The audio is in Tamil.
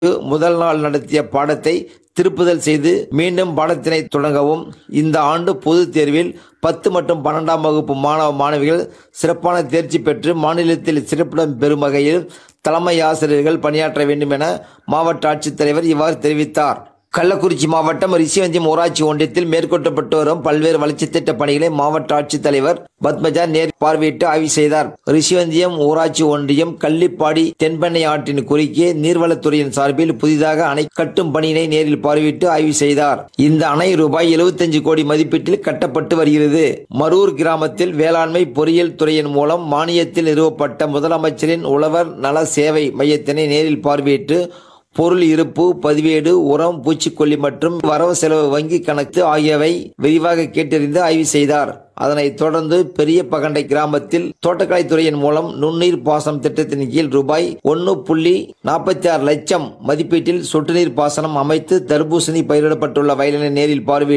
முதல் நாள் நடத்திய பாடத்தை திருப்புதல் செய்து மீண்டும் பாடத்தினை தொடங்கவும் இந்த ஆண்டு பொதுத் தேர்வில் பத்து மற்றும் பன்னெண்டாம் வகுப்பு மாணவ மாணவிகள் சிறப்பான தேர்ச்சி பெற்று மாநிலத்தில் சிறப்பிடம் பெறும் வகையில் தலைமை ஆசிரியர்கள் பணியாற்ற வேண்டும் என மாவட்ட ஆட்சித்தலைவர் இவ்வாறு தெரிவித்தார் கள்ளக்குறிச்சி மாவட்டம் ரிஷிவந்தியம் ஊராட்சி ஒன்றியத்தில் மேற்கொள்ளப்பட்டு வரும் பல்வேறு வளர்ச்சித் திட்ட பணிகளை மாவட்ட ஆட்சித்தலைவர் பத்மஜா நேர் பார்வையிட்டு ஆய்வு செய்தார் ரிஷிவந்தியம் ஊராட்சி ஒன்றியம் கள்ளிப்பாடி தென்பெண்ணை ஆற்றின் குறுக்கே நீர்வளத்துறையின் சார்பில் புதிதாக அணை கட்டும் பணியினை நேரில் பார்வையிட்டு ஆய்வு செய்தார் இந்த அணை ரூபாய் 75 கோடி மதிப்பீட்டில் கட்டப்பட்டு வருகிறது மரூர் கிராமத்தில் வேளாண்மை பொறியியல் துறையின் மூலம் மானியத்தில் நிறுவப்பட்ட முதலமைச்சரின் உழவர் நல சேவை மையத்தினை நேரில் பார்வையிட்டு பொருள் இருப்பு பதிவேடு உரம் பூச்சிக்கொல்லி மற்றும் வரவு செலவு வங்கி கணக்கு ஆகியவை விரிவாக கேட்டறிந்து ஆய்வு செய்தார் அதனைத் தொடர்ந்து பெரிய பகண்டை கிராமத்தில் தோட்டக்கலை துறையின் மூலம் நுண்ணீர் பாசனம் திட்டத்தின் கீழ் ரூபாய் ஒன்று புள்ளி நாற்பத்தி ஆறு லட்சம் மதிப்பீட்டில் சொட்டு நீர் பாசனம் அமைத்து தர்பூசணி பயிரிடப்பட்டுள்ள வயலினை நேரில் பார்வையிட்டு